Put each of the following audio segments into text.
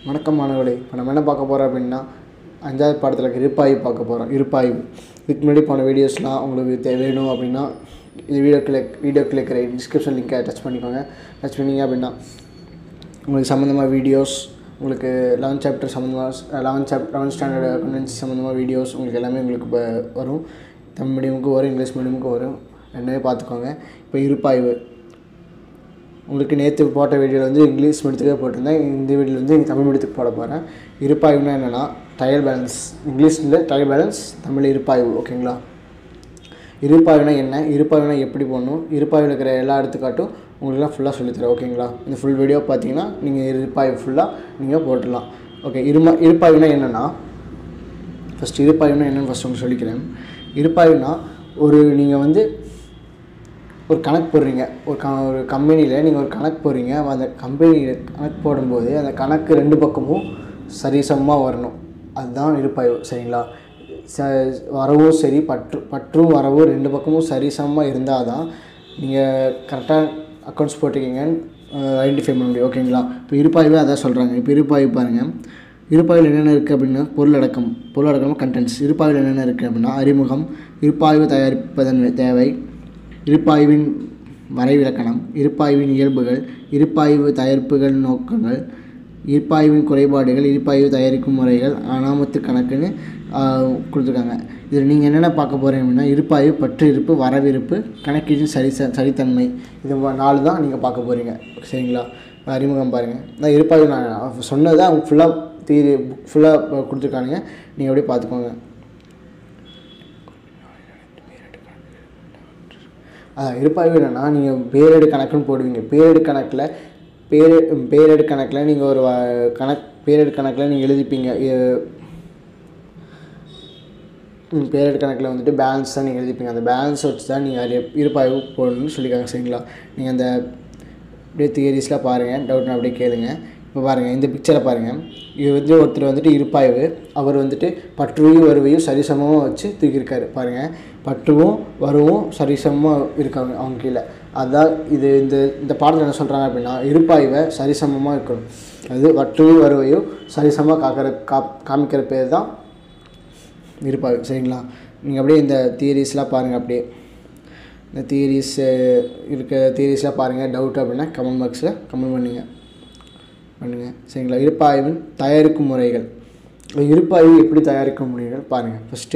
வணக்கம் மாணவர்களே இப்போ நம்ம என்ன பார்க்க போகிறோம் அப்படின்னா அஞ்சாவது பாடத்தில் இருக்க இருப்பாய்வு பார்க்க போகிறோம் இருப்பாய்வு இதுக்கு முன்னாடி போன வீடியோஸ்லாம் உங்களுக்கு தே வேணும் அப்படின்னா இது வீடியோ கிளிக் வீடியோ கிளிக்கிற டிஸ்கிரிப்ஷன் லிங்கை டச் பண்ணிக்கோங்க டச் பண்ணிங்க அப்படின்னா உங்களுக்கு சம்மந்தமாக வீடியோஸ் உங்களுக்கு லெவன்த் சாப்டர் சம்மந்தமாக eleventh chap eleventh standard accountancy சம்மந்தமாக வீடியோஸ் உங்களுக்கு எல்லாமே உங்களுக்கு இப்போ வரும் தமிழ் மீடியமுக்கு வரும் இங்கிலீஷ் மீடியமுக்கு வரும் ரெண்டுமே பார்த்துக்கோங்க இப்போ இருப்பாய்வு உங்களுக்கு நேற்று போட்ட வீடியோவில் வந்து இங்கிலீஷ் மீடியத்துக்கே போட்டிருந்தேன் இந்த வீடியோவில் வந்து தமிழ் மீடியத்துக்கு போட போகிறேன் இருப்பாய்வுனா என்னென்னா ட்ரையல் பேலன்ஸ் இங்கிலீஷில் ட்ரையல் பேலன்ஸ் தமிழ் இருப்பாய்வு ஓகேங்களா இருப்பாய்வுனா என்ன இருப்பாய்வுனா எப்படி போடணும் இருப்பாய்வில் இருக்கிற எல்லா எடுத்துக்காட்டும் உங்களுக்குலாம் ஃபுல்லாக சொல்லித்தரேன் ஓகேங்களா இந்த ஃபுல் வீடியோ பார்த்தீங்கன்னா நீங்கள் இருப்பாய்வு ஃபுல்லாக நீங்கள் போட்டுடலாம் ஓகே இருமா இருப்பாய்வுனா என்னென்னா ஃபஸ்ட் இருப்பாய்வுனா என்னென்னு ஃபஸ்ட் உங்களுக்கு சொல்லிக்கிறேன் இருப்பாய்வுனா ஒரு நீங்கள் வந்து ஒரு கணக்கு போடுறீங்க ஒரு க ஒரு கம்பெனியில் நீங்கள் ஒரு கணக்கு போடுறீங்க அந்த கம்பெனியில் கணக்கு போடும்போது அந்த கணக்கு ரெண்டு பக்கமும் சரிசமமாக வரணும் அதுதான் இருப்பாய்வு சரிங்களா ச வரவும் சரி பற்று பற்றும் வரவும் ரெண்டு பக்கமும் சரிசமமாக இருந்தால் தான் நீங்கள் கரெக்டாக அக்கௌண்ட்ஸ் போட்டிருக்கீங்கன்னு ஐடென்டிஃபை பண்ண முடியும் ஓகேங்களா இப்போ இருப்பாய்வே அதான் சொல்கிறாங்க இப்போ இருப்பாய்வு பாருங்கள் இருப்பாய்வில் என்னென்ன இருக்குது அப்படின்னா பொருளடக்கம் பொருளடக்கம் கண்டென்ட்ஸ் இருப்பாய்வில் என்னென்ன இருக்குது அப்படின்னா அறிமுகம் இருப்பாய்வு தயாரிப்பதன் தேவை இருப்பாய்வின் வரைவிலக்கணம் இருப்பாய்வின் இயல்புகள் இருப்பாய்வு தயாரிப்புகள் நோக்கங்கள் இருப்பாய்வின் குறைபாடுகள் இருப்பாய்வு தயாரிக்கும் முறைகள் அனாமத்து கணக்குன்னு கொடுத்துருக்காங்க இதில் நீங்கள் என்னென்ன பார்க்க போகிறீங்க அப்படின்னா இருப்பாய்வு பற்று இருப்பு வரவிருப்பு கணக்கீட்டின் சரி ச சரித்தன்மை இது ம- நாலு தான் நீங்கள் பார்க்க போகிறீங்க சரிங்களா அறிமுகம் பாருங்கள் நான் இருப்பாய்வு நான் சொன்னதை அவங்க ஃபுல்லாக தீரி புக் ஃபுல்லாக கொடுத்துருக்கானுங்க நீங்கள் அப்படியே பார்த்துக்கோங்க இருப்பாய்வு என்னன்னா நீங்கள் பேரேடு கணக்குன்னு போடுவீங்க பேரேடு கணக்கில் பேரு பேரேடு கணக்கில் நீங்கள் ஒரு வ- கணக் பேரேடு கணக்கில் நீங்கள் எழுதிப்பீங்க எ- ம், பேரேடு கணக்கில் வந்துட்டு பேலன்ஸ் தான் நீங்கள் எழுதிப்பீங்க அந்த பேலன்ஸ் வச்சு தான் நீங்கள் அது இருப்பாய்வு போடணும்னு சொல்லியிருக்காங்க சரிங்களா நீங்கள் அந்த அப்படியே தியரிஸ்லாம் பாருங்கள் டவுட்னா அப்படியே கேளுங்க இப்போ பாருங்கள் இந்த பிக்சரை பாருங்கள் இது வந்து ஒருத்தர் வந்துட்டு இருப்பாய்வு அவர் வந்துட்டு பற்றுவையும் வருவையும் சரிசமமாக வச்சு தூக்கியிருக்காரு பாருங்கள் பற்றுவும் வருவும் சரிசமமாக இருக்காங்க அவங்க கீழே அதான் இது இந்த இந்த பாடத்தில் என்ன சொல்கிறாங்க அப்படின்னா இருப்பாய்வை சரிசமமாக இருக்கணும் அது வற்றுவையும் வருவையும் சரிசமமாக காக்கிற கா காமிக்கிற பேர் தான் இருப்பாய்வு சரிங்களா நீங்கள் அப்படியே இந்த தியரிஸ்லாம் பாருங்கள் அப்படியே இந்த தியரிஸ் இருக்க தியரிஸ்லாம் பாருங்கள் டவுட் அப்படின்னா கமெண்ட் பாக்ஸில் கமெண்ட் பண்ணுங்க பண்ணுங்க சரிங்களா இருப்பாய்வின் தயாரிக்கும் முறைகள் இருப்பாய்வு எப்படி தயாரிக்கும் முறைகள் பாருங்கள் ஃபஸ்ட்டு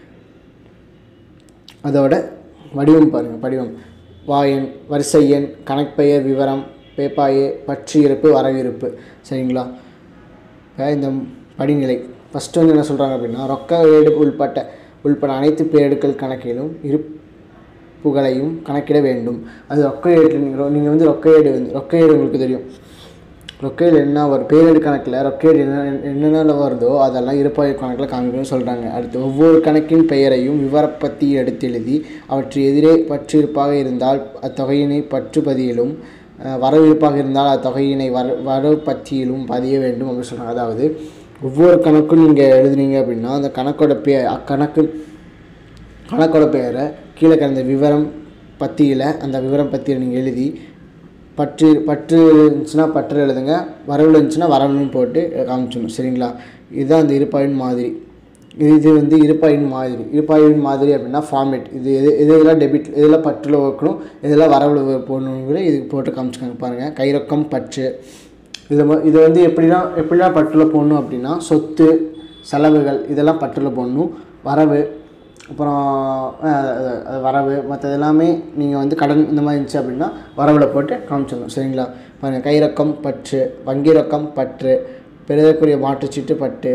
அதோட வடிவம் பாருங்கள் வடிவம் வாயன் வரிசை எண் கணக்பெயர் விவரம் பேப்பாயே பற்று இருப்பு வரவிருப்பு சரிங்களா இப்போ இந்த படிநிலை ஃபஸ்ட்டு வந்து என்ன சொல்கிறாங்க அப்படின்னா ரொக்க ஏடு உள்பட்ட உள்பட அனைத்து பேரெடுக்கல் கணக்கிலும் இருப்புகளையும் கணக்கிட வேண்டும் அது ரொக்க ஏடு நீங்கள் நீங்கள் வந்து ரொக்க ஏடு வந்து ரொக்க ஏடு உங்களுக்கு தெரியும் ரொக்க ஏடு என்ன வரும் பேரெடு கணக்கில் ரொக்க ஏடு என்ன என்னென்ன வருதோ அதெல்லாம் இருப்பாய்வு கணக்கில் காமிக்கணும்னு சொல்கிறாங்க அடுத்து ஒவ்வொரு கணக்கின் பெயரையும் விவரப்பத்தி எடுத்து எழுதி அவற்றை எதிரே பற்று இருப்பாக இருந்தால் அத்தொகையினை பற்று பதியிலும் அஹ், வரவு இருப்பாக இருந்தால் அத்தொகையினை வர வரவு பத்தியிலும் பதிய வேண்டும் அப்படின்னு சொல்கிறாங்க அதாவது ஒவ்வொரு கணக்கும் நீங்கள் எழுதுனீங்க அப்படின்னா அந்த கணக்கோட பே அக்கணக்கு கணக்கோட பெயரை கீழே கிடந்த விவரம் பத்தியில் அந்த விவரம் பத்தியில் நீங்கள் எழுதி பற்று பற்று இருந்துச்சுன்னா பற்று எழுதுங்க வரவில் இருந்துச்சுன்னா வரவுன்னு போட்டு காமிச்சிடணும் சரிங்களா இதுதான் அந்த இருப்பாயின் மாதிரி இது இது வந்து இருப்பாயின் மாதிரி இருப்பாயின் மாதிரி அப்படின்னா ஃபார்மேட் இது எது எது இதெல்லாம் டெபிட் இதெல்லாம் பற்றில் வைக்கணும் இதெல்லாம் வரவில் போடணுங்கிற இதுக்கு போட்டு காமிச்சிக்காங்க பாருங்கள் கைரொக்கம் பற்று இதை ம- இதை வந்து எப்படின்னா எப்படிலாம் பற்றில் போடணும் அப்படின்னா சொத்து செலவுகள் இதெல்லாம் பற்றில் போடணும் வரவு அப்புறம் அஹ், அது- அது வரவு மற்றது எல்லாமே நீங்கள் வந்து கடன் இந்த மாதிரி இருந்துச்சு அப்படின்னா வரவில் போட்டு காமிச்சிடணும் சரிங்களா பாருங்கள் கைரொக்கம் பற்று வங்கி ரொக்கம் பற்று பெறுதற்குரிய மாற்றுச்சீட்டு பற்று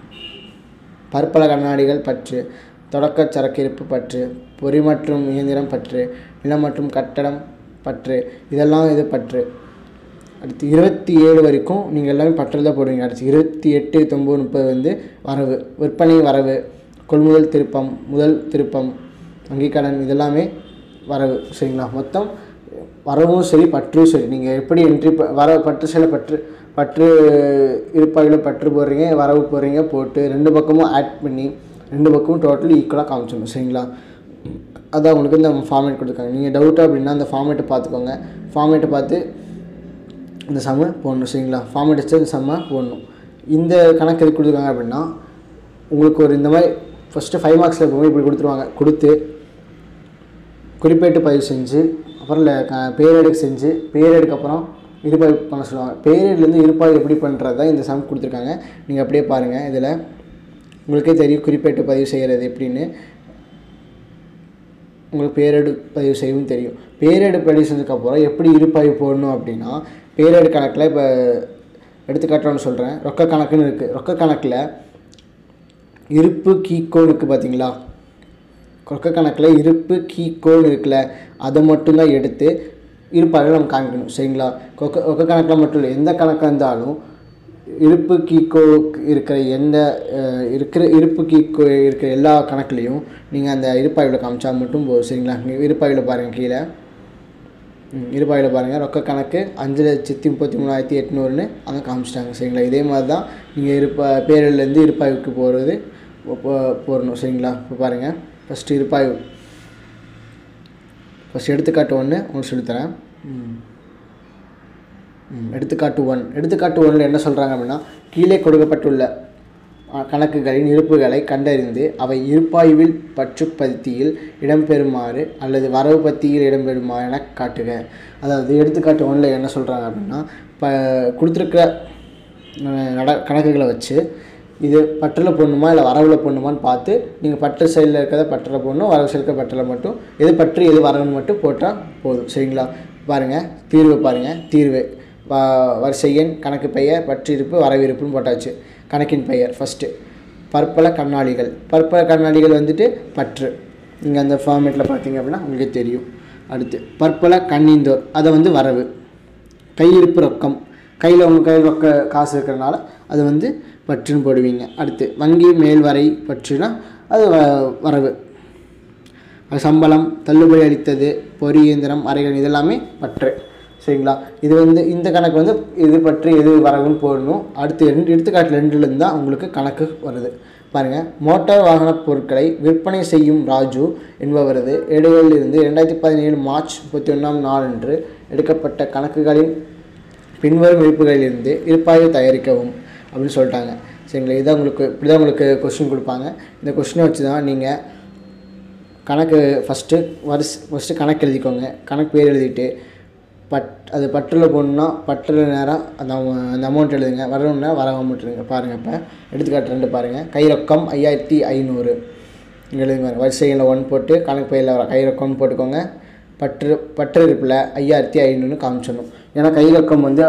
பற்பல கண்ணாடிகள் பற்று தொடக்க சரக்கிருப்பு பற்று பொறி மற்றும் இயந்திரம் பற்று நிலம் மற்றும் கட்டடம் பற்று இதெல்லாம் இது பற்று அடுத்து இருபத்தி ஏழு வரைக்கும் நீங்கள் எல்லாமே பற்றில் தான் போடுவீங்க அடுத்து இருபத்தி எட்டு தொம்பது முப்பது வந்து வரவு விற்பனை வரவு கொள்முதல் திருப்பம் முதல் திருப்பம் வங்கிக் கடன் இதெல்லாமே வரவு சரிங்களா மொத்தம் வரவும் சரி பற்றும் சரி நீங்கள் எப்படி என்ட்ரி ப வர பற்று சில பற்று பற்று இருப்பாயில் பற்று போடுறீங்க வரவு போடுறீங்க போட்டு ரெண்டு பக்கமும் ஆட் பண்ணி ரெண்டு பக்கமும் டோட்டலி ஈக்குவலாக காமிச்சிடணும் சரிங்களா அதான் உங்களுக்கு இந்த ஃபார்மேட் கொடுத்துருக்காங்க நீங்கள் டவுட்டு அப்படின்னா அந்த ஃபார்மேட்டை பார்த்துக்கோங்க ஃபார்மேட்டை பார்த்து இந்த சம்ம போடணும் சரிங்களா ஃபார்மேட் வச்சு இந்த சம்ம போடணும் இந்த கணக்கு எதுக்கு கொடுத்துருக்காங்க அப்படின்னா உங்களுக்கு ஒரு இந்த மாதிரி ஃபஸ்ட்டு ஃபைவ் மார்க்ஸில் போகும்போது இப்படி கொடுத்துருவாங்க கொடுத்து குறிப்பேட்டு பதிவு செஞ்சு அப்புறம் இல்லை க பேரேடுக்கு செஞ்சு பேரேடுக்கு அப்புறம் இருப்பாய் பண்ண சொல்லுவாங்க பேரேட்லேருந்து இருப்பாய் எப்படி பண்ணுறது தான் இந்த சம் கொடுத்துருக்காங்க நீங்கள் அப்படியே பாருங்கள் இதில் உங்களுக்கே தெரியும் குறிப்பேட்டு பதிவு செய்கிறது எப்படின்னு உங்களுக்கு பேரேடு பதிவு செய்யவும் தெரியும் பேரேடு பதிவு செஞ்சதுக்கப்புறம் எப்படி இருப்பாய்வு போடணும் அப்படின்னா பேரேடு கணக்கில் இப்போ எடுத்துக்காட்டோன்னு சொல்கிறேன் ரொக்க கணக்குன்னு இருக்குது ரொக்க கணக்கில் இருப்பு கீக்கோன் இருக்குது பார்த்தீங்களா ரொக்க கணக்கில் இருப்பு கீக்கோன் இருக்குல்ல அதை மட்டும்தான் எடுத்து இருப்பாக நம்ம காமிக்கணும் சரிங்களா ரொக்க ரொக்க கணக்கில் மட்டும் இல்லை எந்த கணக்காக இருந்தாலும் இருப்பு கீக்கோ இருக்கிற எந்த அஹ், இருக்கிற இருப்பு கீக்கோ இருக்கிற எல்லா கணக்குலேயும் நீங்கள் அந்த இருப்பாய்வில் காமிச்சா மட்டும் போதும் சரிங்களா நீங்கள் இருப்பாய்வில் பாருங்கள் கீழே ம், இருப்பாயில் பாருங்கள் ரொக்க கணக்கு அஞ்சு லட்சத்தி முப்பத்தி மூணாயிரத்தி எட்நூறுன்னு அங்கே காமிச்சிட்டாங்க சரிங்களா இதே மாதிரி தான் நீங்கள் இருப்பா பேரிலேருந்து இருப்பாய்வுக்கு போகிறது போடணும் சரிங்களா இப்போ பாருங்கள் ஃபஸ்ட்டு இருப்பாய்வு ஃபஸ்ட் எடுத்துக்காட்டு ஒன்று உங்களுக்கு சொல்லித்தரேன் ம். ம், எடுத்துக்காட்டு ஒன் எடுத்துக்காட்டு ஒன்றில் என்ன சொல்கிறாங்க அப்படின்னா கீழே கொடுக்கப்பட்டுள்ள அ, கணக்குகளின் இருப்புகளை கண்டறிந்து அவை இருப்பாய்வில் பற்றுப்பத்தியில் இடம்பெறுமாறு அல்லது வரவு பத்தியில் இடம்பெறுமாறு என காட்டுக அதாவது எடுத்துக்காட்டு ஒன்றில் என்ன சொல்கிறாங்க அப்படின்னா இப்போ கொடுத்துருக்கிற அஹ், நட கணக்குகளை வச்சு இது பற்றில் போடணுமா இல்லை வரவில் போடணுமான்னு பார்த்து நீங்கள் பற்று சைடில் இருக்கிறத பற்றில் போடணும் வரவு சைடில் இருக்கிற பற்றில் மட்டும் எது பற்றி எது வரவுன்னு மட்டும் போட்டால் போதும் சரிங்களா பாருங்கள் தீர்வு பாருங்கள் தீர்வு வ- வரிசை எண் கணக்கு பெயர் பற்றிருப்பு வரவிருப்புன்னு போட்டாச்சு கணக்கின் பெயர் ஃபஸ்ட்டு பற்பல கண்ணாடிகள் பற்பல கண்ணாடிகள் வந்துட்டு பற்று இங்கே அந்த ஃபார்மேட்டில் பார்த்தீங்க அப்படின்னா உங்களுக்கு தெரியும் அடுத்து பற்பல கண்ணீந்தோர் அதை வந்து வரவு கையிருப்பு ரொக்கம் கையில் உங்கள் கையில் ரொக்க காசு இருக்கிறனால அது வந்து பற்றுன்னு போடுவீங்க அடுத்து வங்கி மேல்வரை பற்றுனா அது வ- வரவு அது சம்பளம் தள்ளுபடி அளித்தது பொறி இயந்திரம் அறைகள் இதெல்லாமே பற்று சரிங்களா இது வந்து இந்த கணக்கு வந்து இது பற்றி எது வரவுன்னு போடணும் அடுத்து ரெண்டு எடுத்துக்காட்டு ரெண்டுலேருந்து தான் உங்களுக்கு கணக்கு வருது பாருங்கள் மோட்டார் வாகன பொருட்களை விற்பனை செய்யும் ராஜு என்பவரது இடையிலிருந்து ரெண்டாயிரத்தி பதினேழு மார்ச் முப்பத்தி ஒன்றாம் நாளன்று எடுக்கப்பட்ட கணக்குகளின் பின்வரும் இருப்புகளிலிருந்து இருப்பாய்வு தயாரிக்கவும் அப்படின்னு சொல்லிட்டாங்க சரிங்களா இதான் உங்களுக்கு இப்படி தான் உங்களுக்கு கொஸ்டின் கொடுப்பாங்க இந்த கொஸ்டினை வச்சு தான் நீங்கள் கணக்கு ஃபஸ்ட்டு வரிச ஃபஸ்ட்டு கணக்கு எழுதிக்கோங்க கணக்கு பேர் எழுதிட்டு பட் அது பற்றில் போடணுன்னா பற்றில் நேரம் அந்த அமௌ- அந்த அமௌண்ட் எழுதுங்க வரணும்னா வர அமௌண்ட் எழுதுங்க பாருங்கள் இப்போ எடுத்துக்காட்டு ரெண்டு பாருங்கள் கை ரொக்கம் ஐயாயிரத்தி ஐநூறு இங்கே எழுதுங்க வரிசையில் ஒன் போட்டு கணக்கு பையில் வர கை ரொக்கம்னு போட்டுக்கோங்க பற்று பற்று இருப்பில் ஐயாயிரத்தி ஐநூறுன்னு காமிச்சிடணும் ஏன்னா கை ரொக்கம் வந்து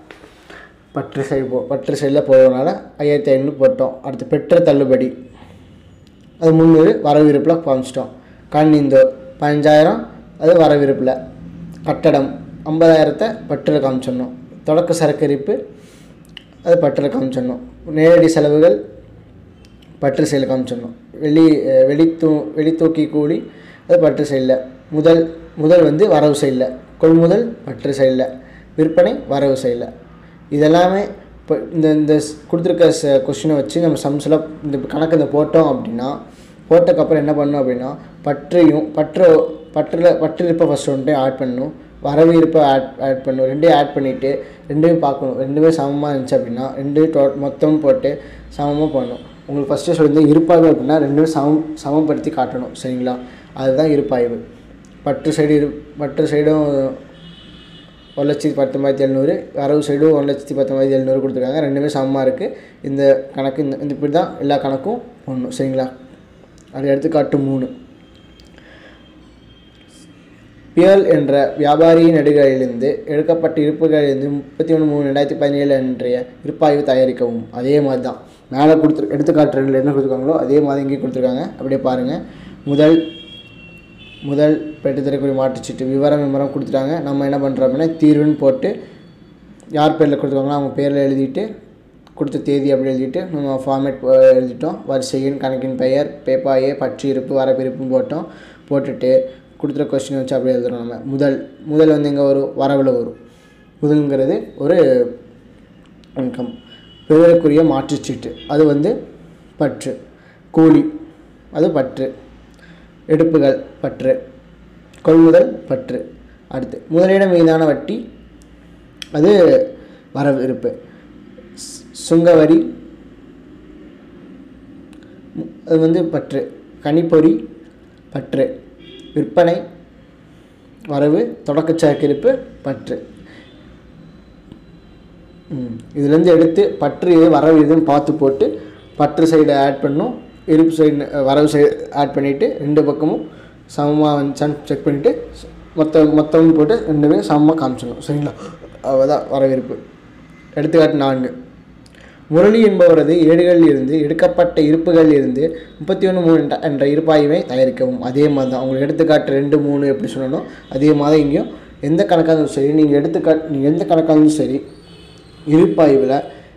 பற்று சைடு போ பற்று சைடில் போகிறதுனால ஐயாயிரத்தி ஐநூறு போட்டோம் அடுத்து பெற்ற தள்ளுபடி அது முந்நூறு வரவிருப்பில் காமிச்சிட்டோம் கண்ணிந்தோர் பதினஞ்சாயிரம் அது வரவிருப்பில் கட்டடம் ஐம்பதாயிரத்தை பற்றில் காமிச்சிடணும் தொடக்க சரக்கரிப்பு அது பற்றில் காமிச்சிடணும் நேரடி செலவுகள் பற்று செயல் காமிச்சிடணும் வெளி அஹ் வெளித்தூ வெளித்தூக்கி கூலி அது பற்று செயலில் முதல் முதல் வந்து வரவு செயலில் கொள்முதல் பற்று செயலில் விற்பனை வரவு செயலில் இதெல்லாமே இப்போ இந்த இந்த ஸ்- கொடுத்துருக்க ச கொஷினை வச்சு நம்ம சம்ஸில் இந்த கணக்கு இந்த போட்டோம் அப்படின்னா போட்டதுக்கப்புறம் என்ன பண்ணணும் அப்படின்னா பற்றையும் பற்று பற்றில் பற்று இருப்பை ஃபஸ்ட் ஒன்றையும் ஆட் பண்ணணும் வரவு இருப்பை ஆட் ஆட் பண்ணணும் ரெண்டையும் ஆட் பண்ணிவிட்டு ரெண்டையும் பார்க்கணும் ரெண்டுமே சமமாக இருந்துச்சு அப்படின்னா ரெண்டு டோ மொத்தம் போட்டு சமமாக பண்ணணும் உங்களுக்கு ஃபஸ்ட்டு சொல்லியிருந்தேன் இருப்பாய்வு அப்படின்னா ரெண்டுமே சமம் சமப்படுத்தி காட்டணும் சரிங்களா அதுதான் இருப்பாய்வு பற்று சைடு இரு பற்று சைடும் ஒரு லட்சத்தி பத்தொம்பதாயிரத்தி எழுநூறு வரவு சைடும் ஒரு லட்சத்தி பத்தொம்பதாயிரத்தி எழுநூறு கொடுத்துருக்காங்க ரெண்டுமே சமமாக இருக்குது இந்த கணக்கு இந்த இந்த இப்படி தான் எல்லா கணக்கும் பண்ணணும் சரிங்களா அது எடுத்துக்காட்டு மூணு பியல் என்ற வியாபாரியின் நெடுகளிலிருந்து எடுக்கப்பட்ட இருப்புகளிலிருந்து முப்பத்தி ஒன்று மூணு ரெண்டாயிரத்தி பதினேழு அன்றைய இருப்பாய்வு தயாரிக்கவும் அதே மாதிரி தான் மேலே கொடுத்துரு எடுத்துக்காட்டு ரெண்டில் என்ன கொடுத்துருக்காங்களோ அதே மாதிரி இங்கேயும் கொடுத்துருக்காங்க அப்படியே பாருங்கள் முதல் முதல் பெற்றுத்தரக்கூடிய மாற்றுச்சீட்டு விவரம் விவரம் கொடுத்துட்டாங்க நம்ம என்ன பண்ணுறோம் அப்படின்னா தீர்வுன்னு போட்டு யார் பேரில் கொடுத்துருக்காங்களோ அவங்க பேரில் எழுதிட்டு கொடுத்த தேதி அப்படி எழுதிட்டு நம்ம ஃபார்மேட் எழுதிட்டோம் வரிசையின் கணக்கின் பெயர் பேப்பாயே பற்று இருப்பு வரப்பிருப்புன்னு போட்டோம் போட்டுட்டு கொடுத்துற கொஸ்டின் வச்சு அப்படியே எழுதுறோம் நம்ம முதல் முதல் வந்து எங்கே வரும் வரவில் வரும் முதல்ங்கிறது ஒரு இன்கம் பெறுவதற்குரிய மாற்றுச்சீட்டு அது வந்து பற்று கூலி அது பற்று எடுப்புகள் பற்று கொள்முதல் பற்று அடுத்து முதலீடு மீதான வட்டி அது வரவு இருப்பு ஸ்- சுங்கவரி மு- அது வந்து பற்று கனிப்பொறி பற்று விற்பனை வரவு தொடக்கச்சாக்கிருப்பு பற்று ம் இதுலேருந்து எடுத்து பற்று இது வரவு இதுன்னு பார்த்து போட்டு பற்று சைடை ஆட் பண்ணும் இருப்பு சைடு வரவு சைடு ஆட் பண்ணிவிட்டு ரெண்டு பக்கமும் சமமாக வந்துச்சான்னு செக் பண்ணிவிட்டு மொத்தம் மொத்தம் போட்டு ரெண்டுமே சமமாக காமிச்சிடணும் சரிங்களா அவ்வளோதான் வரவிருப்பு எடுத்துக்காட்டு நான்கு முரளி என்பவரது ஏடுகளில் இருந்து எடுக்கப்பட்ட இருப்புகளில் இருந்து முப்பத்தி ஒன்று மூணு என்ற- என்ற இருப்பாய்வை தயாரிக்கவும் அதே மாதிரி தான் உங்களுக்கு எடுத்துக்காட்டு ரெண்டு மூணு எப்படி சொல்லணும் அதே மாதிரி இங்கேயும் எந்த கணக்காக இருந்தாலும் சரி நீங்கள் எடுத்துக்காட்டு நீங்கள் எந்த கணக்காக இருந்தாலும் சரி இருப்பாய்வில்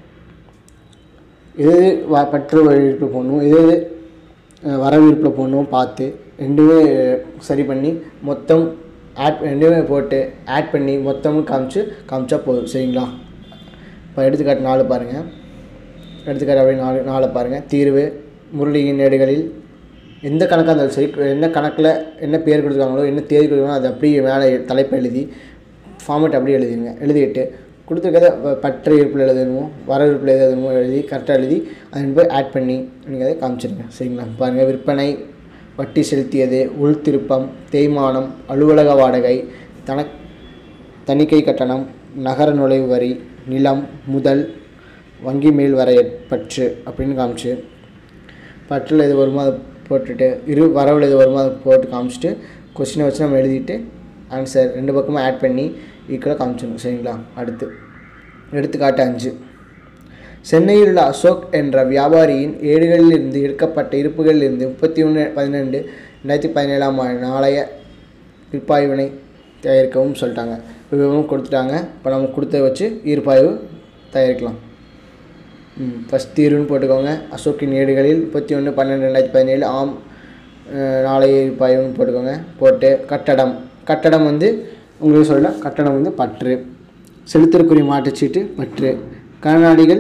எது எது வ- பற்று இருப்பில் போடணும் எது எது அஹ், வரவு இருப்பில் போடணும் பார்த்து ரெண்டுமே சரி பண்ணி மொத்தம் ஆட் ரெண்டுமே போட்டு ஆட் பண்ணி மொத்தமும் காமிச்சு காமிச்சா போதும் சரிங்களா இப்போ எடுத்துக்காட்டு நாலு பாருங்கள் எடுத்துக்காட்டு அப்படியே நாலு நாலு பாருங்கள் தீர்வு முரளியின் ஏடுகளில் எந்த கணக்காக இருந்தாலும் சரி என்ன கணக்கில் என்ன பேர் கொடுத்துருக்காங்களோ என்ன தேதி கொடுக்குறாங்களோ அதை அப்படியே மேலே தலைப்பு எழுதி ஃபார்மேட் அப்படியே எழுதிடுங்க எழுதிட்டு கொடுத்துருக்கத ப- பற்று இருப்பில் எழுதணுமோ வர இருப்பில் எது எழுதணுமோ எழுதி கரெக்டாக எழுதி அதன் போய் ஆட் பண்ணி நீங்கள் அதை காமிச்சிருங்க சரிங்களா பாருங்கள் விற்பனை வட்டி செலுத்தியது உள் திருப்பம் தேய்மானம் அலுவலக வாடகை தன தணிக்கை கட்டணம் நகர நுழைவு வரி நிலம் முதல் வங்கி மேல் வரைய பற்று அப்படின்னு காமிச்சு பற்றில் எது வருமோ அதை போட்டுட்டு இரு வரவில் எது வருமோ அதை போட்டு காமிச்சிட்டு கொஸ்டினை வச்சு நம்ம எழுதிட்டு ஆன்சர் ரெண்டு பக்கமும் ஆட் பண்ணி ஈக்குவலாக காமிச்சிடணும் சரிங்களா அடுத்து எடுத்துக்காட்டு அஞ்சு சென்னையில் உள்ள அசோக் என்ற வியாபாரியின் ஏடுகளில் இருந்து எடுக்கப்பட்ட இருப்புகளில் இருந்து முப்பத்தி ஒன்று பன்னிரெண்டு ரெண்டாயிரத்தி பதினேழாம் ஆண்டு நாளைய இருப்பாய்வினை தயாரிக்கவும் சொல்லிட்டாங்க விவரம் கொடுத்துட்டாங்க இப்போ நம்ம கொடுத்ததை வச்சு இருப்பாய்வு தயாரிக்கலாம் ம் ஃபஸ்ட் தீர்வுன்னு போட்டுக்கோங்க அசோக்கின் ஏடுகளில் முப்பத்தி ஒன்று பன்னெண்டு ரெண்டாயிரத்தி பதினேழு ஆம் அஹ், நாளைய இருப்பாய்வுன்னு போட்டுக்கோங்க போட்டு கட்டடம் கட்டடம் வந்து உங்களுக்கு சொல்ல கட்டடம் வந்து பற்று செலுத்தற்குரிய மாட்டுச்சீட்டு பற்று கடனாளிகள்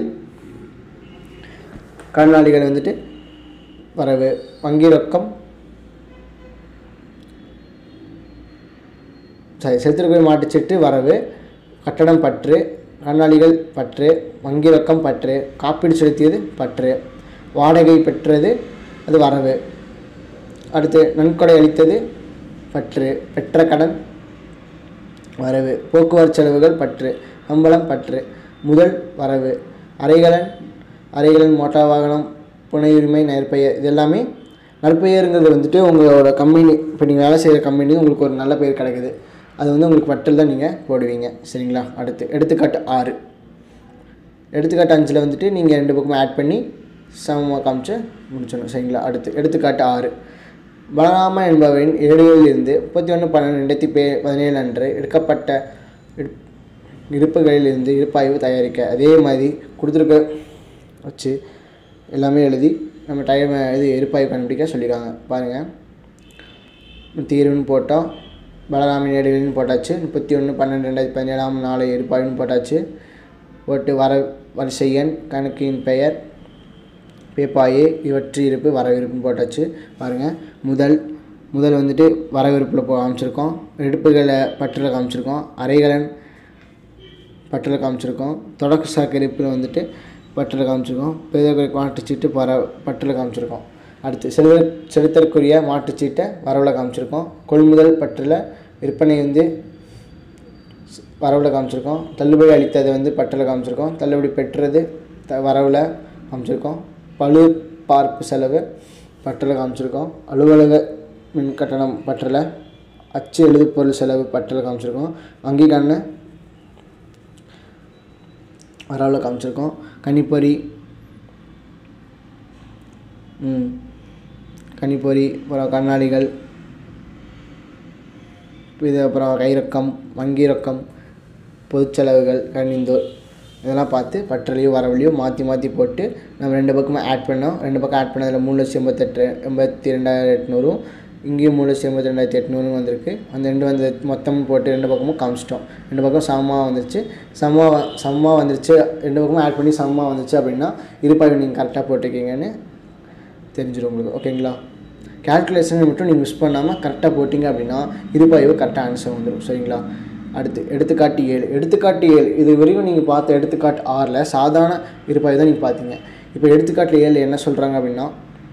கடனாளிகள் வந்துட்டு வரவு வங்கி ரொக்கம் சாரி செலுத்தற்குரிய மாட்டுச்சீட்டு வரவு கட்டடம் பற்று கடனாளிகள் பற்று வங்கி ரொக்கம் பற்று காப்பீடு செலுத்தியது பற்று வாடகை பெற்றது அது வரவு அடுத்து நன்கொடை அளித்தது பற்று பெற்ற கடன் வரவு போக்குவரத்து செலவுகள் பற்று சம்பளம் பற்று முதல் வரவு அறைகலன் அறைகலன் மோட்டார் வாகனம் புனையுரிமை நற்பெயர் இது எல்லாமே நற்பெயருங்கிறது வந்துட்டு உங்களோட கம்பெனி இப்போ நீங்கள் வேலை செய்கிற கம்பெனி உங்களுக்கு ஒரு நல்ல பெயர் கிடைக்குது அது வந்து உங்களுக்கு பற்றில் தான் நீங்கள் போடுவீங்க சரிங்களா அடுத்து எடுத்துக்காட்டு ஆறு எடுத்துக்காட்டு அஞ்சில் வந்துட்டு நீங்கள் ரெண்டு பக்கமும் ஆட் பண்ணி சமமாக காமிச்சு முடிச்சிடணும் சரிங்களா அடுத்து எடுத்துக்காட்டு ஆறு பலராமன் என்பவரின் ஏடுகளில் இருந்து முப்பத்தி ஒன்று பன்னெண்டு ரெண்டாயிரத்தி பே பதினேழு அன்று எடுக்கப்பட்ட இடு- இருப்புகளில் இருந்து இருப்பாய்வு தயாரிக்க அதே மாதிரி கொடுத்துருக்க வச்சு எல்லாமே எழுதி நம்ம டைம் இது இருப்பாய்வு கண்டுபிடிக்க சொல்லியிருக்காங்க பாருங்கள் தீர்வுன்னு போட்டோம் பலராமன் ஏடுகள்னு போட்டாச்சு முப்பத்தி ஒன்று பன்னெண்டு ரெண்டாயிரத்தி பதினேழாம் நாலு இருப்பாய்வுன்னு போட்டாச்சு போட்டு வர வரிசை எண் கணக்கின் பெயர் பேப்பாயே இவற்று இருப்பு வரவிருப்புன்னு போட்டாச்சு பாருங்கள் முதல் முதல் வந்துட்டு வரவிருப்பில் போ காமிச்சிருக்கோம் எடுப்புகளை பற்றில் காமிச்சிருக்கோம் அரைகலன் பற்றில் காமிச்சிருக்கோம் தொடக்க சாக்கு இருப்பில் வந்துட்டு பற்றில் காமிச்சிருக்கோம் பெரிய மாட்டுச்சீட்டு பர பற்றில் காமிச்சிருக்கோம் அடுத்து செலுத்த செலுத்தற்குரிய மாட்டுச்சீட்டை வரவில் காமிச்சிருக்கோம் கொள்முதல் பற்றில் விற்பனை வந்து வரவில் காமிச்சிருக்கோம் தள்ளுபடி அளித்ததை வந்து பட்டில் காமிச்சிருக்கோம் தள்ளுபடி பெற்றது த வரவில் காமிச்சிருக்கோம் பழு பார்ப்பு செலவு பட்டில் காமிச்சிருக்கோம் அலுவலக மின் கட்டணம் பற்றில் அச்சு எழுதுப்பொருள் செலவு பட்டில் காமிச்சிருக்கோம் வங்கி கண்ணு வரவில் காமிச்சிருக்கோம் கணிப்பொறி ம் கணிப்பொறி அப்புறம் கண்ணாடிகள் இது அப்புறம் கை ரொக்கம் வங்கி ரொக்கம் பொதுச் செலவுகள் கணிந்தோர் இதெல்லாம் பார்த்து பற்றலையும் வரவுலையும் மாற்றி மாற்றி போட்டு நம்ம ரெண்டு பக்கமும் ஆட் பண்ணோம் ரெண்டு பக்கம் ஆட் பண்ணதில் மூணு லட்சம் எண்பத்தெட்டு எண்பத்தி ரெண்டாயிரம் எட்நூறும் இங்கேயும் மூணு லட்சம் எண்பத்தி ரெண்டாயிரத்தி எட்நூறும் வந்திருக்கு அந்த ரெண்டு வந்து மொத்தமும் போட்டு ரெண்டு பக்கமும் காமிச்சிட்டோம் ரெண்டு பக்கம் சமமாக வந்துருச்சு சமமாக சமமாக வந்துருச்சு ரெண்டு பக்கமும் ஆட் பண்ணி சமமாக வந்துச்சு அப்படின்னா இருப்பாய்வு நீங்கள் கரெக்டாக போட்டிருக்கீங்கன்னு தெரிஞ்சிடும் உங்களுக்கு ஓகேங்களா கேல்குலேஷன் மட்டும் நீங்கள் மிஸ் பண்ணாமல் கரெக்டாக போட்டிங்க அப்படின்னா இருப்பாய்வு கரெக்டாக ஆன்சர் வந்துடும் சரிங்களா அடுத்து எடுத்துக்காட்டு ஏழு எடுத்துக்காட்டு ஏழு இது வரைக்கும் நீங்கள் பார்த்த எடுத்துக்காட்டு ஆறில் சாதாரண இருப்பாய் தான் நீங்கள் பார்த்தீங்க இப்போ எடுத்துக்காட்டு ஏழு என்ன சொல்கிறாங்க அப்படின்னா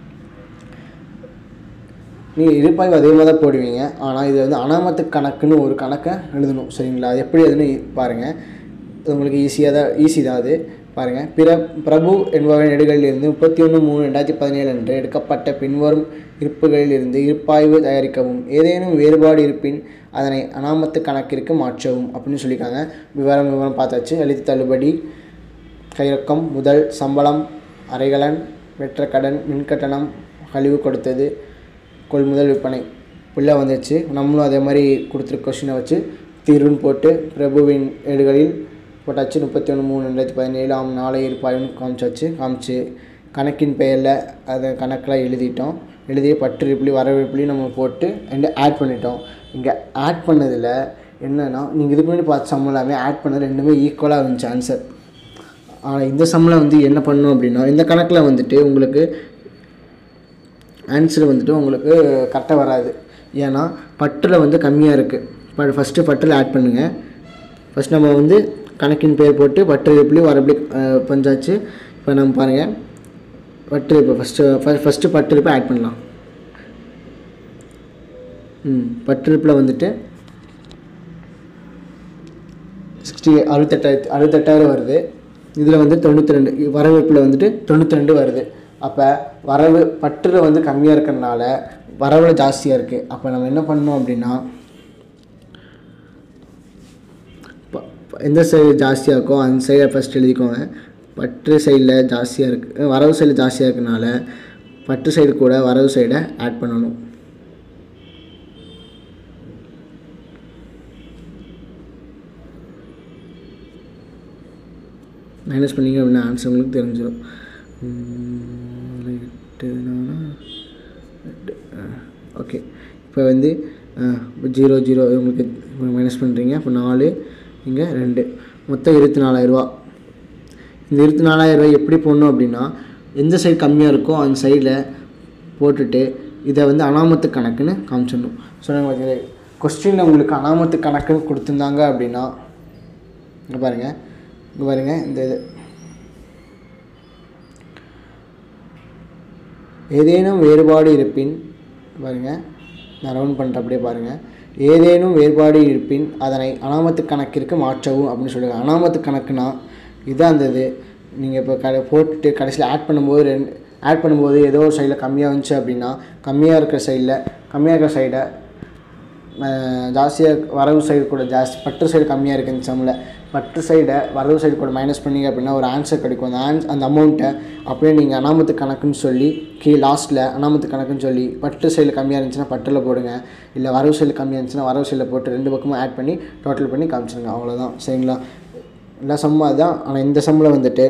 நீங்கள் இருப்பாய்வு அதே மாதிரி தான் போடுவீங்க ஆனால் இது வந்து அனாமத்து கணக்குன்னு ஒரு கணக்கை எழுதணும் சரிங்களா அது எப்படி அதுன்னு பாருங்கள் இது உங்களுக்கு ஈஸியாக தான் ஈஸி தான் அது பாருங்கள் பிற பிரபு என்பவரின் நெடுகளிலிருந்து முப்பத்தி ஒன்று மூணு ரெண்டாயிரத்தி பதினேழு அன்று எடுக்கப்பட்ட பின்வரும் இருப்புகளிலிருந்து இருப்பாய்வு தயாரிக்கவும் ஏதேனும் வேறுபாடு இருப்பின் அதனை அனாமத்து கணக்கிற்கு மாற்றவும் அப்படின்னு சொல்லியிருக்காங்க விவரம் விவரம் பார்த்தாச்சு எழுத்து தள்ளுபடி கைரொக்கம் முதல் சம்பளம் அரைகலன் வெற்ற கடன் மின்கட்டணம் கழிவு கொடுத்தது கொள்முதல் விற்பனை உள்ளே வந்துச்சு நம்மளும் அதே மாதிரி கொடுத்துருக்க கொஷினை வச்சு தீர்வுன்னு போட்டு பிரபுவின் ஏடுகளில் போட்டாச்சு முப்பத்தி ஒன்று மூணு ரெண்டாயிரத்தி பதினேழு ஆம் நாளை இருப்பாயுன்னு காமிச்சாச்சு காமிச்சு கணக்கின் பெயரில் அதை கணக்கில் எழுதிட்டோம் எழுதிய பற்று வரவேற்புலையும் நம்ம போட்டு ரெண்டு ஆட் பண்ணிட்டோம் இங்கே ஆட் பண்ணதில் என்னென்னா நீங்கள் இதுக்கு முன்னாடி பார்த்த சம் எல்லாமே ஆட் பண்ணது ரெண்டுமே ஈக்குவலாக இருந்துச்சு ஆன்சர் ஆனால் இந்த சம்மில் வந்து என்ன பண்ணணும் அப்படின்னா இந்த கணக்கில் வந்துட்டு உங்களுக்கு ஆன்சர் வந்துட்டு உங்களுக்கு கரெக்டாக வராது ஏன்னா பட்டில் வந்து கம்மியாக இருக்குது ப ஃபஸ்ட்டு பட்டில் ஆட் பண்ணுங்கள் ஃபஸ்ட் நம்ம வந்து கணக்கின் பேர் போட்டு பட்டு எப்படி வரப்படி பஞ்சாச்சு இப்போ நம்ம பாருங்கள் பட்டு இப்போ ஃபஸ்ட்டு ஃபஸ்ட்டு பட்டு இருப்பை ஆட் பண்ணலாம் ம் பட்டு இருப்பில் வந்துட்டு சிக்ஸ்டி அறுபத்தெட்டாயிரத்து அறுபத்தெட்டாயிரம் வருது இதில் வந்து தொண்ணூற்றி ரெண்டு வரவேற்பில் வந்துட்டு தொண்ணூற்றி ரெண்டு வருது அப்போ வரவு பற்றில் வந்து கம்மியாக இருக்கிறனால வரவில் ஜாஸ்தியாக இருக்குது அப்போ நம்ம என்ன பண்ணோம் அப்படின்னா ப- ப- எந்த சைடு ஜாஸ்தியாக இருக்கோ அந்த சைடை ஃபஸ்ட் எழுதிக்கோங்க பற்று சைடில் ஜாஸ்தியாக இருக்குது வரவு சைடில் ஜாஸ்தியாக இருக்கனால பற்று சைடு கூட வரவு சைடை ஆட் பண்ணணும் மைனஸ் பண்ணிங்க அப்படின்னா ஆன்சர் உங்களுக்கு தெரிஞ்சிடும் எட்டு நாலா எட்டு ஓகே இப்போ வந்து ஜீரோ ஜீரோ உங்களுக்கு மைனஸ் பண்ணுறீங்க இப்போ நாலு இங்கே ரெண்டு மொத்தம் இருபத்தி நாலாயிரரூவா இந்த இருபத்தி நாலாயிரரூவா எப்படி போடணும் அப்படின்னா எந்த சைடு கம்மியாக இருக்கோ அந்த சைடில் போட்டுட்டு இதை வந்து அனாமத்து கணக்குன்னு காமிச்சிடணும் சொன்னாங்க பார்த்தீங்களா கொஸ்டினில் உங்களுக்கு அனாமத்து கணக்குன்னு கொடுத்துருந்தாங்க அப்படின்னா இங்கே பாருங்கள் இங்கே பாருங்கள் இந்த இது ஏதேனும் வேறுபாடு இருப்பின் பாருங்கள் நான் ரவுண்ட் பண்ணிட்டு அப்படியே பாருங்கள் ஏதேனும் வேறுபாடு இருப்பின் அதனை அனாமத்து கணக்கிற்கு மாற்றவும் அப்படின்னு சொல்லுவாங்க அனாமத்து கணக்குனா இதுதான் அந்த இது நீங்கள் இப்போ கடை போட்டுட்டு கடைசியில் ஆட் பண்ணும்போது ரெண்டு ஆட் பண்ணும்போது ஏதோ ஒரு சைடில் கம்மியாக இருந்துச்சு அப்படின்னா கம்மியாக இருக்கிற சைடில் கம்மியாக இருக்கிற சைடை ஜாஸ்தியாக வரவு சைடு கூட ஜாஸ்தி பற்று சைடு கம்மியாக இருக்குது இந்த சம்மில் பற்று சைடை வரவு சைடு கூட மைனஸ் பண்ணீங்க அப்படின்னா ஒரு ஆன்சர் கிடைக்கும் அந்த ஆன்ஸ் அந்த அமௌண்ட்டை அப்படியே நீங்கள் அனாமத்து கணக்குன்னு சொல்லி கீ லாஸ்ட்டில் அனாமத்து கணக்குன்னு சொல்லி பற்று சைடில் கம்மியாக இருந்துச்சுன்னா பட்டில் போடுங்க இல்லை வரவு சைடில் கம்மியாக இருந்துச்சுன்னா வரவு சைடில் போட்டு ரெண்டு பக்கமும் ஆட் பண்ணி டோட்டல் பண்ணி காமிச்சிருங்க அவ்வளோதான் சரிங்களா எல்லா சம்மும் அதுதான் ஆனால் இந்த சம்மில் வந்துட்டு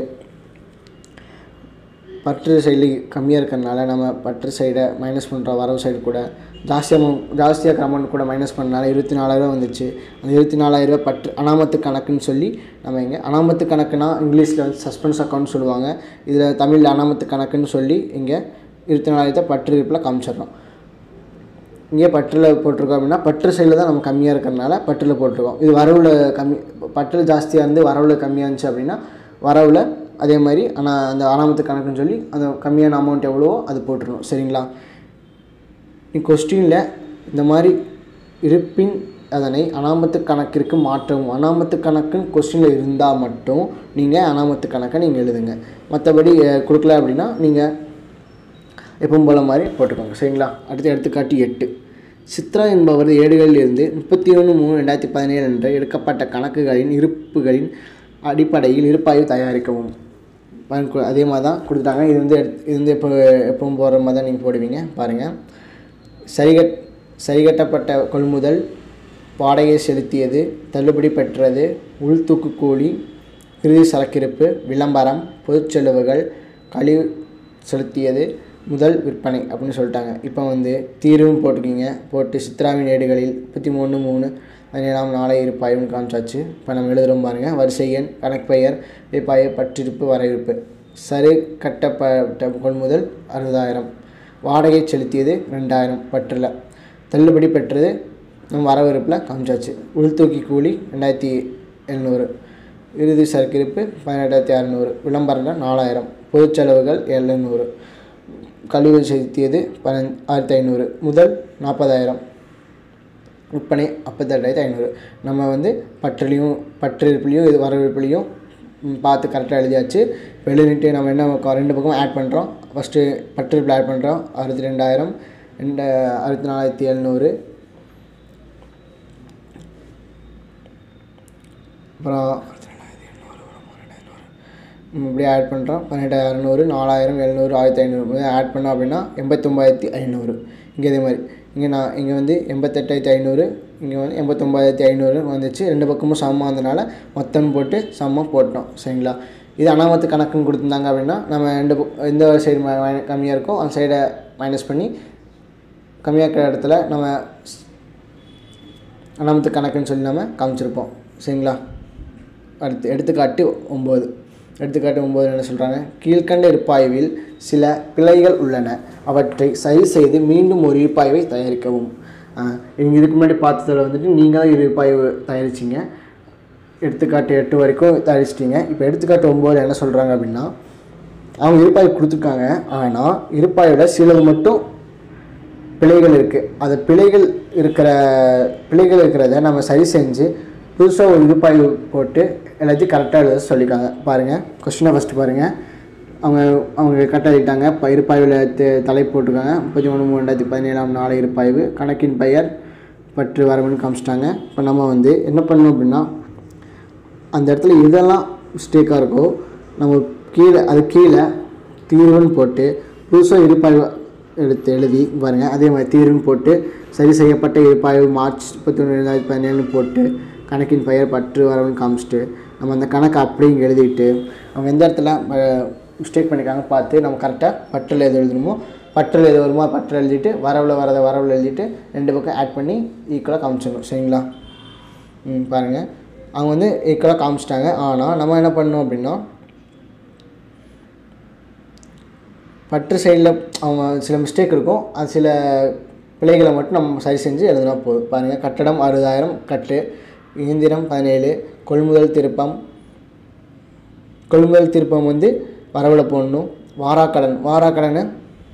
பற்று சைடு கம்மியாக இருக்கிறனால நம்ம பற்று சைடை மைனஸ் பண்ணுறோம் வரவு சைடு கூட ஜாஸ்தியாக ஜாஸ்தியாக இருக்கிற அமௌண்ட் கூட மைனஸ் பண்ணனால இருபத்தி நாலாயிரம் வந்துச்சு அந்த இருபத்தி நாலாயிரம் பற்று அனாமத்து கணக்குன்னு சொல்லி நம்ம இங்கே அனாமத்து கணக்குனா இங்கிலீஷில் வந்து சஸ்பென்ஸ் அக்கௌண்ட் சொல்லுவாங்க இதில் தமிழில் அனாமத்து கணக்குன்னு சொல்லி இங்கே இருபத்தி நாலாயிரத்தை பற்று இருப்பில் காமிச்சிடுறோம் இங்கே பற்றில் போட்டிருக்கோம் அப்படின்னா பற்று சைடில் தான் நம்ம கம்மியாக இருக்கிறனால பற்றில் போட்டிருக்கோம் இது வரவில் கம்மி பற்று ஜாஸ்தியாக இருந்து வரவில் கம்மியாக இருந்துச்சு அப்படின்னா வரவில் அதே மாதிரி ஆனால் அந்த அனாமத்து கணக்குன்னு சொல்லி அந்த கம்மியான அமௌண்ட் எவ்வளவோ அது போட்டுருணும் சரிங்களா நீ கொஸ்டினில் இந்த மாதிரி இருப்பின் அதனை அனாமத்து கணக்கிற்கு மாற்றவும் அனாமத்து கணக்குன்னு கொஸ்டினில் இருந்தால் மட்டும் நீங்கள் அனாமத்து கணக்கை நீங்கள் எழுதுங்க மற்றபடி அஹ், கொடுக்கல அப்படின்னா நீங்கள் எப்பவும் போல மாதிரி போட்டுக்கோங்க சரிங்களா அடுத்து எடுத்துக்காட்டு எட்டு சித்ரா என்பவர் ஏடுகளில் இருந்து முப்பத்தி ஒன்று மூணு ரெண்டாயிரத்தி பதினேழு அன்று எடுக்கப்பட்ட கணக்குகளின் இருப்புகளின் அடிப்படையில் இருப்பாய்வு தயாரிக்கவும் பாருங்க, அதே மாதிரி தான் கொடுத்துட்டாங்க இது வந்து எடுத்து- இது வந்து எப்போ எப்பவும் போகிற மாதிரி தான் நீங்கள் போடுவீங்க பாருங்கள் சரிகட் சரிகட்டப்பட்ட கொள்முதல் வாடகை செலுத்தியது தள்ளுபடி பெற்றது உள்தூக்கு கூலி இறுதி சரக்கிருப்பு விளம்பரம் பொதுச் செலவுகள் கழிவு செலுத்தியது முதல் விற்பனை அப்படின்னு சொல்லிட்டாங்க இப்போ வந்து தீர்வும் போட்டிருக்கீங்க போட்டு சித்ராவின் ஏடுகளில் முப்பத்தி மூணு மூணு பதினேழாம் நாளை இருப்பாயும் காமிச்சாச்சு இப்போ நம்ம எழுதுகிறோம் பாருங்கள் வரிசை எண் கணக்குப்பெயர் விப்பாய பற்றிருப்பு வரையிருப்பு சரி கட்டப்பட்ட கொள்முதல் அறுபதாயிரம் வாடகை செலுத்தியது ரெண்டாயிரம் பற்றில் தள்ளுபடி பெற்றது நம்ம வரவிருப்பில் காமிச்சாச்சு உள்தூக்கி கூலி ரெண்டாயிரத்தி எழுநூறு இறுதி சரக்கிருப்பு பதினெட்டாயிரத்தி அறநூறு விளம்பரம் நாலாயிரம் பொதுச் செலவுகள் எழுநூறு கழிவு செலுத்தியது பன ஆயிரத்தி ஐநூறு முதல் நாற்பதாயிரம் விற்பனை அப்பத்தெட்டாயிரத்தி ஐநூறு நம்ம வந்து பற்றுலையும் பற்றிருப்புலையும் இது வரவிருப்புலையும் ம், பார்த்து கரெக்டாக எழுதியாச்சு வெளியிட்டு நம்ம என்ன க- ரெண்டு பக்கம் ஆட் பண்ணுறோம் ஃபஸ்ட்டு பற்றிருப்பில் ஆட் பண்ணுறோம் அறுபத்தி ரெண்டாயிரம் ரெண்டு அறுபத்தி நாலாயிரத்தி எழுநூறு அப்புறம் நம்ம இப்படி ஆட் பண்ணுறோம் பன்னெண்டாயிரம் அறநூறு நாலாயிரம் எழுநூறு ஆயிரத்தி ஐநூறு ஆட் பண்ணோம் அப்படின்னா எண்பத்தொம்பதாயிரத்தி ஐநூறு இங்கே இதே மாதிரி இங்கே நான் இங்கே வந்து எண்பத்தெட்டாயிரத்தி ஐநூறு இங்கே வந்து எண்பத்தொம்பதாயிரத்தி ஐநூறு வந்துச்சு ரெண்டு பக்கமும் சமமாக இருந்தனால மொத்தம் போட்டு சமமாக போட்டோம் சரிங்களா இது அனாமத்து கணக்குன்னு கொடுத்துருந்தாங்க அப்படின்னா நம்ம ரெண்டு பக்கம் எந்த சைடு கம்மியாக இருக்கோ அந்த சைடை மைனஸ் பண்ணி கம்மியாக இருக்கிற இடத்துல நம்ம அனாமத்து கணக்குன்னு சொல்லி நம்ம காமிச்சிருப்போம் சரிங்களா அடுத்து எடுத்துக்காட்டு ஒம்பது எடுத்துக்காட்டு ஒம்பது என்ன சொல்கிறாங்க கீழ்க்கண்ட இருப்பாய்வில் சில பிழைகள் உள்ளன அவற்றை சரி செய்து மீண்டும் ஒரு இருப்பாய்வை தயாரிக்கவும் நீங்கள் இதுக்கு முன்னாடி பார்த்ததில் வந்துட்டு நீங்கள் தான் இருப்பாய்வு தயாரிச்சிங்க எடுத்துக்காட்டு எட்டு வரைக்கும் தயாரிச்சிட்டிங்க இப்போ எடுத்துக்காட்டு ஒம்பது என்ன சொல்கிறாங்க அப்படின்னா அவங்க இருப்பாய்வு கொடுத்துருக்காங்க ஆனால் இருப்பாயோட சிலது மட்டும் பிழைகள் இருக்குது அந்த பிழைகள் இருக்கிற பிழைகள் இருக்கிறத நம்ம சரி செஞ்சு புதுசாக ஒரு இருப்பாய்வு போட்டு எல்லாத்தையும் கரெக்டாக எழுத சொல்லியிருக்காங்க பாருங்கள் கொஸ்டினை ஃபஸ்ட்டு பாருங்கள் அவங்க அவங்க கரெக்டாக எழுதிட்டாங்க இப்போ இருப்பாய்வில் த- தலைப்பு போட்டிருக்காங்க முப்பத்தி ஒன்று மூணு ரெண்டாயிரத்தி பதினேழாம் நாள் இருப்பாய்வு கணக்கின் பெயர் பற்று வரவுன்னு காமிச்சிட்டாங்க இப்போ நம்ம வந்து என்ன பண்ணணும் அப்படின்னா அந்த இடத்துல எதெல்லாம் மிஸ்டேக்காக இருக்கோ நம்ம கீழே அது கீழே தீர்வுன்னு போட்டு புதுசாக இருப்பாய்வு எடுத்து எழுதி பாருங்க அதே மாதிரி தீர்வுன்னு போட்டு சரி செய்யப்பட்ட இருப்பாய்வு மார்ச் முப்பத்தி ஒன்று ரெண்டாயிரத்தி பதினேழுன்னு போட்டு கணக்கின் பெயர் பற்று வரவுன்னு காமிச்சிட்டு நம்ம அந்த கணக்கை அப்படியே இங்கே எழுதிட்டு அவங்க எந்த இடத்துல மிஸ்டேக் பண்ணியிருக்காங்க பார்த்து நம்ம கரெக்டாக பற்றில் எது எழுதணுமோ பற்றில் எது வருமோ பற்றில் எழுதிட்டு வரவில் வரதை வரவில் எழுதிட்டு ரெண்டு பக்கம் ஆட் பண்ணி ஈக்குவலாக காமிச்சிடணும் சரிங்களா ம் பாருங்கள் அவங்க வந்து ஈக்குவலாக காமிச்சிட்டாங்க ஆனால் நம்ம என்ன பண்ணோம் அப்படின்னா பற்று சைடில் அவங்க சில மிஸ்டேக் இருக்கும் அது சில பிழைகளை மட்டும் நம்ம சரி செஞ்சு எழுதினா போதும் பாருங்கள் கட்டடம் அறுபதாயிரம் கட்டு இயந்திரம் பதினேழு கொள்முதல் திருப்பம் கொள்முதல் திருப்பம் வந்து வரவில் போடணும் வாராக்கடன் வாராக்கடனை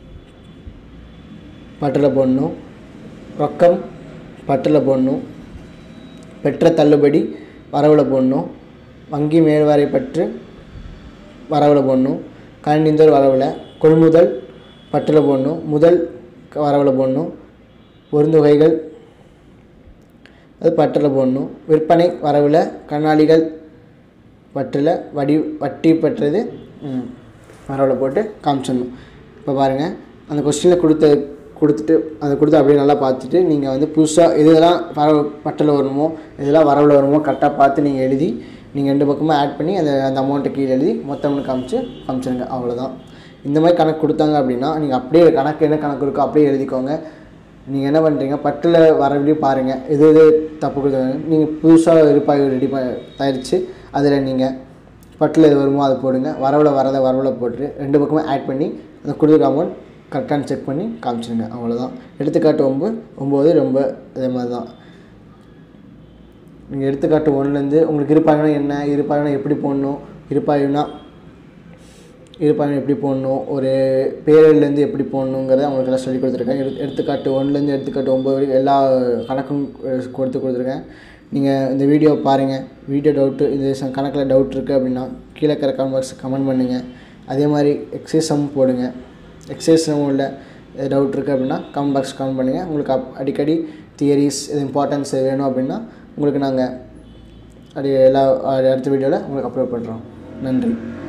பட்டில் போடணும் ரொக்கம் பட்டில் போடணும் பெற்ற தள்ளுபடி வரவில் போடணும் வங்கி மேல்வரை பற்று வரவில் போடணும் கணினிந்தர் வரவில் கொள்முதல் பட்டில் போடணும் முதல் வரவில் போடணும் பொருந்துகைகள் அது பட்டில் போடணும் விற்பனை வரவில் கண்ணாடிகள் பற்றில் வடி வட்டி பெற்றது ம், வரவில் போட்டு காமிச்சிடணும் இப்போ பாருங்கள் அந்த கொஸ்டினில் கொடுத்த கொடுத்துட்டு அதை கொடுத்து அப்படியே நல்லா பார்த்துட்டு நீங்கள் வந்து புதுசாக எதெல்லாம் வர பட்டில் வரணுமோ எதெல்லாம் வரவில் வருமோ கரெக்டாக பார்த்து நீங்கள் எழுதி நீங்கள் ரெண்டு பக்கமும் ஆட் பண்ணி அந்த அந்த அமௌண்ட்டை கீழே எழுதி மொத்தம்னு காமிச்சு காமிச்சிருங்க அவ்வளோதான் இந்த மாதிரி கணக்கு கொடுத்தாங்க அப்படின்னா நீங்கள் அப்படியே கணக்கு என்ன கணக்கு இருக்கோ அப்படியே எழுதிக்கோங்க நீங்கள் என்ன பண்ணுறீங்க பட்டில் வரவிலையும் பாருங்கள் எது எது தப்பு கொடுத்தாங்க நீங்கள் புதுசாக இருப்பாய் ரெடி ப தயாரித்து அதில் நீங்கள் பட்டில் எது வருமோ அதை போடுங்க வரவில் வரதை வரவில் போட்டு ரெண்டு பக்கமும் ஆட் பண்ணி அந்த கொடுக்குற அமௌண்ட் கரெக்டானு செக் பண்ணி காமிச்சிடுங்க அவ்வளோதான் எடுத்துக்காட்டு ஒம்பது ஒம்பது ரொம்ப அதே மாதிரி தான் நீங்கள் எடுத்துக்காட்டு ஒன்றுலேருந்து உங்களுக்கு இருப்பாய்னா என்ன இருப்பாய்னா எப்படி போடணும் இருப்பாய்னா இருப்பாய்னா எப்படி போடணும் ஒரு பேரேட்லேருந்து எப்படி போடணுங்கிறத அவங்களுக்கு எல்லாம் சொல்லி கொடுத்துருக்கேன் எடுத்து எடுத்துக்காட்டு ஒன்றுலேருந்து எடுத்துக்காட்டு ஒம்பது வரைக்கும் எல்லா கணக்கும் அஹ், கொடுத்து கொடுத்துருக்கேன் நீங்கள் இந்த வீடியோ பாருங்கள் வீடியோ டவுட்டு இந்த ச- கணக்கில் டவுட் இருக்குது அப்படின்னா கீழே இருக்கிற கமெண்ட் பாக்ஸ் கமெண்ட் பண்ணுங்கள் அதே மாதிரி எக்ஸைஸ் சம் போடுங்க எக்ஸைஸ் உள்ள டவுட் இருக்குது அப்படின்னா கமெண்ட் பாக்ஸ் கமெண்ட் பண்ணுங்கள் உங்களுக்கு அப் அடிக்கடி தியரிஸ் இது இம்பார்ட்டன்ஸ் வேணும் அப்படின்னா உங்களுக்கு நாங்கள் அது எல்லா அடுத்த வீடியோவில் உங்களுக்கு அப்லோட் பண்ணுறோம் நன்றி